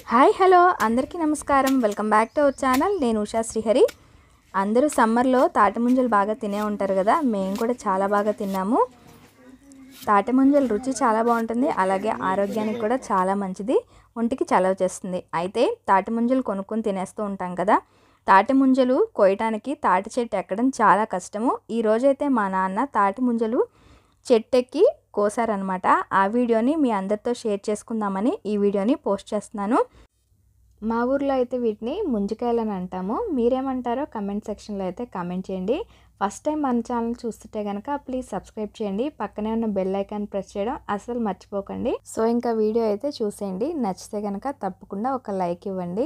hi hello అందరికీ నమస్కారం welcome back to our channel నేను ఉషా శ్రీహరి అందరూ సమ్మర్లో తాటి ముంజలు బాగా తినే ఉంటారు కదా మేము కూడా చాలా బాగా తిన్నాము తాటి ముంజల రుచి చాలా బాగుంటుంది అలాగే ఆరోగ్యానికి కూడా చాలా మంచిది ఒంటికి చలవ చేస్తుంది అయితే తాటి ముంజలు కొనుక్కొని తినేస్తూ ఉంటాం కదా తాటి ముంజలు కోయటానికి తాటి చెట్టు ఎక్కడం చాలా కష్టము ఈ రోజైతే మా నాన్న తాటి ముంజలు చెట్టెక్కి కోసారనమాట ఆ వీడియోని మీ అందరితో షేర్ చేసుకుందామని ఈ వీడియోని పోస్ట్ చేస్తున్నాను మా ఊర్లో అయితే వీటిని ముంజికాయలు అని అంటాము మీరేమంటారో కమెంట్ సెక్షన్లో అయితే కమెంట్ చేయండి ఫస్ట్ టైం మన ఛానల్ చూస్తుంటే కనుక ప్లీజ్ సబ్స్క్రైబ్ చేయండి పక్కనే ఉన్న బెల్ ఐకాన్ ప్రెస్ చేయడం అసలు మర్చిపోకండి సో ఇంకా వీడియో అయితే చూసేయండి నచ్చితే కనుక తప్పకుండా ఒక లైక్ ఇవ్వండి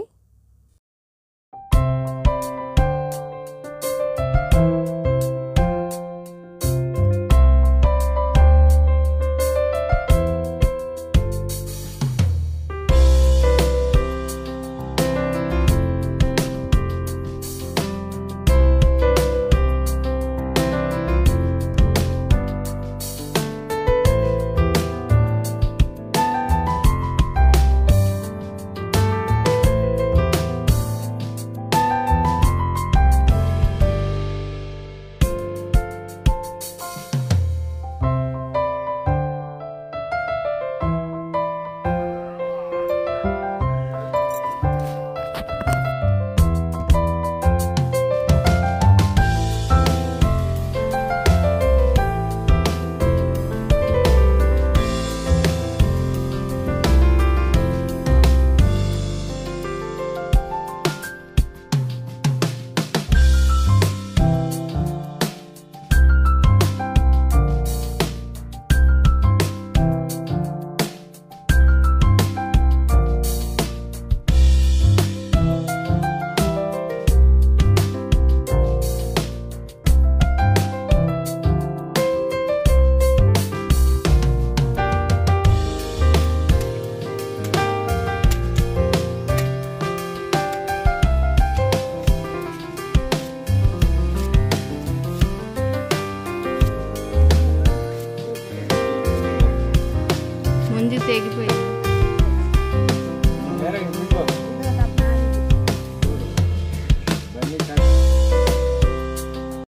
ముందు తెగిపోయింది Era que tipo,